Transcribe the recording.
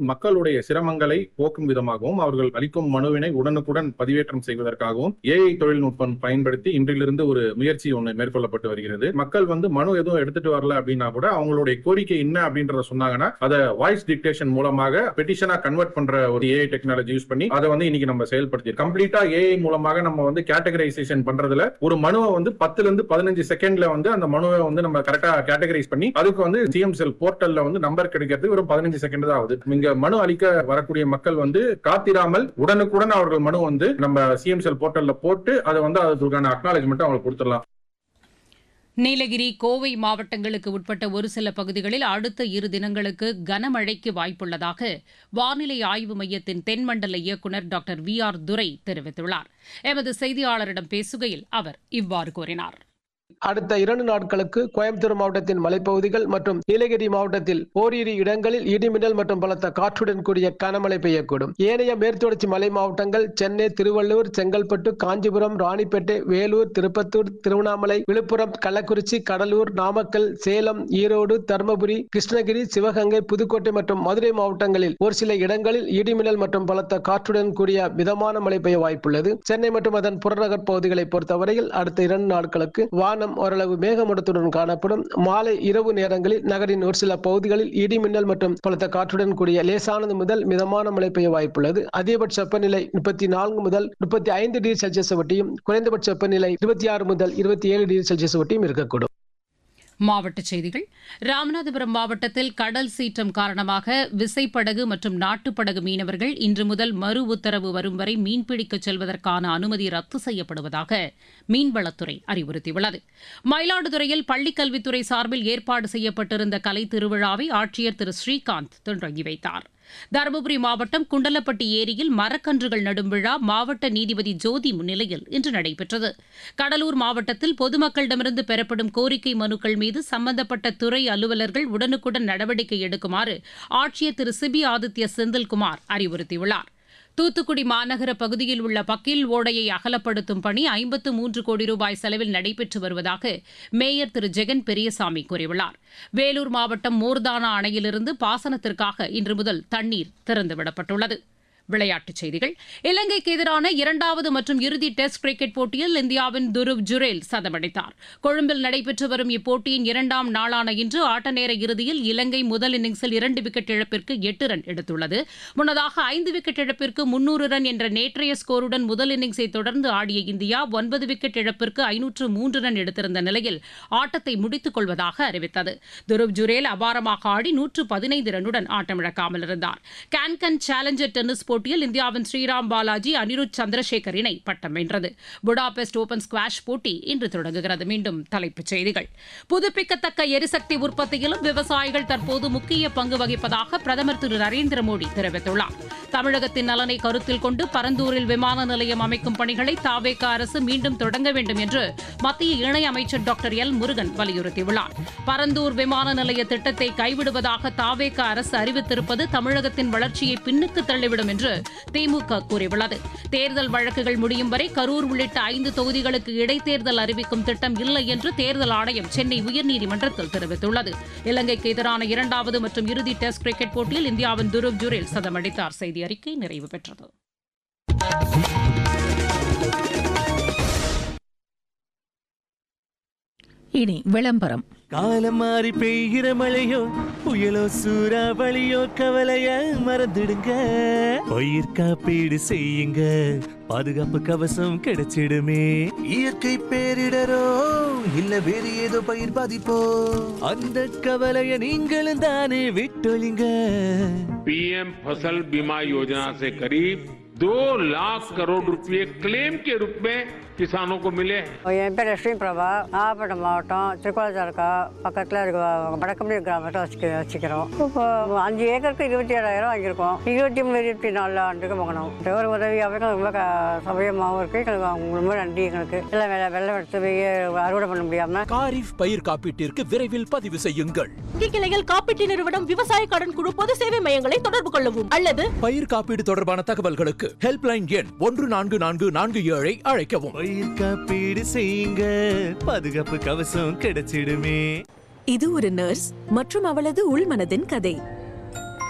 மக்களுடைய சிரமங்களை போக்கும் விதமாகவும் அவர்கள் அளிக்கும் மனுவினை உடனுக்குடன் பதிவேற்றம் செய்வதற்காகவும் ஏஐ தொழில்நுட்பம் பயன்படுத்தி இன்றிலிருந்து ஒரு முயற்சி ஒன்று மேற்கொள்ளப்பட்டு வருகிறது மக்கள் வந்து மனு எதுவும் எடுத்துட்டு வரல அப்படின்னா கூட அவங்களுடைய கோரிக்கை என்ன அப்படின்றத சொன்னாங்கன்னா அதை வாய்ஸ் டிக்டேஷன் மூலமாக பெட்டிஷனா கன்வெர்ட் பண்ற ஒரு ஏஐ டெக்னாலஜி யூஸ் பண்ணி அதை வந்து இன்னைக்கு நம்ம செயல்படுத்தி கம்ப்ளீட்டா ஏஐ மூலமாக நம்ம வந்து கேட்டகரைசேஷன் பண்றதுல ஒரு மனுவை வந்து பத்துல இருந்து பதினஞ்சு செகண்ட்ல வந்து அந்த மனுவை வந்து நம்ம கரெக்டா கேட்டகரைஸ் பண்ணி அதுக்கு வந்து சிஎம் செல் போர்ட்டல்ல வந்து நம்பர் கிடைக்கிறது வெறும் பதினஞ்சு செகண்ட் தான் ஆகுது இங்க மனு அளிக்க வரக்கூடிய மக்கள் வந்து காத்திராமல் உடனுக்குடன் அவர்கள் மனு வந்து நம்ம சிஎம் செல் போர்ட்டல்ல போட்டு அதை வந்து அதுக்கான அக்னாலஜ்மெண்ட் அவங்களுக்கு கொடுத்துடலாம் நீலகிரி கோவை மாவட்டங்களுக்கு உட்பட்ட ஒரு சில பகுதிகளில் அடுத்த இரு தினங்களுக்கு கனமழைக்கு வாய்ப்புள்ளதாக வானிலை ஆய்வு மையத்தின் தென்மண்டல இயக்குநர் டாக்டர் வி ஆர் துரை தெரிவித்துள்ளார் எமது செய்தியாளரிடம் பேசுகையில் அவர் இவ்வாறு கூறினார் அடுத்த இரண்டு நாட்களுக்கு கோயம்புத்தூர் மாவட்டத்தின் மலைப்பகுதிகள் மற்றும் நீலகிரி மாவட்டத்தில் ஓரிரு இடங்களில் இடிமின்னல் மற்றும் பலத்த காற்றுடன் கூடிய கனமழை பெய்யக்கூடும் ஏனைய மேற்குத்தொடர்ச்சி மலை மாவட்டங்கள் சென்னை திருவள்ளூர் செங்கல்பட்டு காஞ்சிபுரம் ராணிப்பேட்டை வேலூர் திருப்பத்தூர் திருவண்ணாமலை விழுப்புரம் கள்ளக்குறிச்சி கடலூர் நாமக்கல் சேலம் ஈரோடு தருமபுரி கிருஷ்ணகிரி சிவகங்கை புதுக்கோட்டை மற்றும் மதுரை மாவட்டங்களில் ஒரு சில இடங்களில் இடிமின்னல் மற்றும் பலத்த காற்றுடன் கூடிய மிதமான மழை பெய்ய வாய்ப்புள்ளது சென்னை மற்றும் அதன் புறநகர் பகுதிகளை பொறுத்தவரையில் அடுத்த இரண்டு நாட்களுக்கு வானம் ஓரளவு மேகமூட்டத்துடன் காணப்படும் மாலை இரவு நேரங்களில் நகரின் ஒரு சில பகுதிகளில் இடி மின்னல் மற்றும் பலத்த காற்றுடன் கூடிய லேசானது முதல் மிதமான மழை பெய்ய வாய்ப்புள்ளது அதிகபட்ச வெப்பநிலை முப்பத்தி நான்கு முதல் முப்பத்தி ஐந்து டிகிரி செல்சியஸ் வட்டியும் குறைந்தபட்ச வெப்பநிலை இருபத்தி ஆறு முதல் இருபத்தி ஏழு டிகிரி செல்சியஸ் வட்டியும் இருக்கக்கூடும் மாவட்டச் செய்திகள் ராமநாதபுரம் மாவட்டத்தில் கடல் சீற்றம் காரணமாக விசைப்படகு மற்றும் நாட்டுப்படகு மீனவர்கள் இன்று முதல் மறு உத்தரவு வரும் வரை மீன்பிடிக்கச் செல்வதற்கான அனுமதி ரத்து செய்யப்படுவதாக மீன்வளத்துறை அறிவுறுத்தியுள்ளது மயிலாடுதுறையில் பள்ளிக்கல்வித்துறை சார்பில் ஏற்பாடு செய்யப்பட்டிருந்த கலை திருவிழாவை ஆட்சியர் திரு ஸ்ரீகாந்த் தொடங்கி வைத்தார் தருமபுரி மாவட்டம் குண்டலப்பட்டி ஏரியில் மரக்கன்றுகள் நடும் விழா மாவட்ட நீதிபதி ஜோதி முன்னிலையில் இன்று நடைபெற்றது கடலூர் மாவட்டத்தில் பொதுமக்களிடமிருந்து பெறப்படும் கோரிக்கை மனுக்கள் மீது சம்பந்தப்பட்ட துறை அலுவலர்கள் உடனுக்குடன் நடவடிக்கை எடுக்குமாறு ஆட்சியர் திரு சிபி ஆதித்ய செந்தில்குமார் அறிவுறுத்தியுள்ளார் தூத்துக்குடி மாநகர பகுதியில் உள்ள பக்கில் ஓடையை அகலப்படுத்தும் பணி ஐம்பத்து மூன்று கோடி ரூபாய் செலவில் நடைபெற்று வருவதாக மேயர் திரு ஜெகன் பெரியசாமி கூறியுள்ளார் வேலூர் மாவட்டம் மோர்தானா அணையிலிருந்து பாசனத்திற்காக இன்று முதல் தண்ணீர் திறந்துவிடப்பட்டுள்ளது விளையாட்டுச் செய்திகள் இலங்கைக்கு எதிரான இரண்டாவது மற்றும் இறுதி டெஸ்ட் கிரிக்கெட் போட்டியில் இந்தியாவின் துருவ் ஜுரேல் சதமடித்தார் கொழும்பில் நடைபெற்று வரும் இப்போட்டியின் இரண்டாம் நாளான இன்று ஆட்ட நேர இறுதியில் இலங்கை முதல் இன்னிங்ஸில் இரண்டு விக்கெட் இழப்பிற்கு எட்டு ரன் எடுத்துள்ளது முன்னதாக ஐந்து விக்கெட் இழப்பிற்கு முன்னூறு ரன் என்ற நேற்றைய ஸ்கோருடன் முதல் இன்னிங்ஸை தொடர்ந்து ஆடிய இந்தியா ஒன்பது விக்கெட் இழப்பிற்கு ஐநூற்று மூன்று ரன் எடுத்திருந்த நிலையில் ஆட்டத்தை முடித்துக் கொள்வதாக அறிவித்தது துருவ் ஜுரேல் அபாரமாக ஆடி நூற்று பதினைந்து ரன்னுடன் ஆட்டமிழக்காமல் இருந்தார் கேன்கன் சேலஞ்சர் டென்னிஸ் போட்டியில் இந்தியாவின் ஸ்ரீராம் பாலாஜி அனிருத் சந்திரசேகர் இணை பட்டம் வென்றது புடாபெஸ்ட் ஓபன் ஸ்குவாஷ் போட்டி இன்று தொடங்குகிறது மீண்டும் தலைப்புச் செய்திகள் புதுப்பிக்கத்தக்க எரிசக்தி உற்பத்தியிலும் விவசாயிகள் தற்போது முக்கிய பங்கு வகிப்பதாக பிரதமர் திரு நரேந்திர மோடி தெரிவித்துள்ளார் தமிழகத்தின் நலனை கருத்தில் கொண்டு பரந்தூரில் விமான நிலையம் அமைக்கும் பணிகளை தாவேக அரசு மீண்டும் தொடங்க வேண்டும் என்று மத்திய இணையமைச்சர் டாக்டர் எல் முருகன் வலியுறுத்தியுள்ளார் பரந்தூர் விமான நிலைய திட்டத்தை கைவிடுவதாக தாவேக அரசு அறிவித்திருப்பது தமிழகத்தின் வளர்ச்சியை பின்னுக்கு தள்ளிவிடும் என்று திமுக கூறியுள்ளது தேர்தல் வழக்குகள் முடியும் வரை கரூர் உள்ளிட்ட ஐந்து தொகுதிகளுக்கு இடைத்தேர்தல் அறிவிக்கும் திட்டம் இல்லை என்று தேர்தல் ஆணையம் சென்னை உயர்நீதிமன்றத்தில் தெரிவித்துள்ளது இலங்கைக்கு எதிரான இரண்டாவது மற்றும் இறுதி டெஸ்ட் கிரிக்கெட் போட்டியில் இந்தியாவின் துருவ் ஜுரேல் சதமடித்தார் செய்தி அறிக்கை நிறைவு பெற்றது இனி விளம்பரம் காலம் மாறி பெய்கிற மழையோ புயலோ சூறாவளியோ கவலைய மறந்துடுங்க பயிர் காப்பீடு செய்யுங்க பாதுகாப்பு கவசம் கிடைச்சிடுமே இயற்கை பேரிடரோ இல்ல வேறு ஏதோ பயிர் பாதிப்போ அந்த கவலைய நீங்களும் தானே விட்டொழிங்க पीएम फसल बीमा योजना से करीब दो लाख करोड़ रुपए क्लेम के रूप में किसानों को मिले हैं என் பேர் லட்சுமி பிரபா நாகப்பட்டினம் மாவட்டம் திருக்கோளத்தாலுக்கா பக்கத்தில் இருக்க வடக்கம்பி கிராமத்தை வச்சுக்க வச்சுக்கிறோம் இப்போ அஞ்சு ஏக்கருக்கு இருபத்தி ஏழாயிரம் வாங்கியிருக்கோம் இருபத்தி மூணு இருபத்தி நாலு ஆண்டுக்கு வாங்கணும் இந்த ஒரு உதவியாகவே எங்களுக்கு ரொம்ப க- சௌகரியமாகவும் இருக்குது எங்களுக்கு அவங்க ரொம்ப நன்றி எங்களுக்கு எல்லாம் வெள்ளை வெள்ளம் எடுத்து போய் அறுவடை பண்ண முடியாமல் காரிஃப் பயிர் காப்பீட்டிற்கு விரைவில் பதிவு செய்யுங்கள் கிளைகள் காப்பீட்டு நிறுவனம் விவசாய கடன் குழு பொது சேவை மையங்களை தொடர்பு கொள்ளவும் அல்லது பயிர் காப்பீடு தொடர்பான தகவல்களுக்கு ஹெல்ப்லைன் எண் ஒன்று நான்கு நான்கு நான்கு ஏழை அழைக்கவும் பயிர் காப்பீடு செய்யுங்க பாதுகாப்பு கவசம் கிடைச்சிடுமே இது ஒரு நர்ஸ் மற்றும் அவளது உள்மனதின் கதை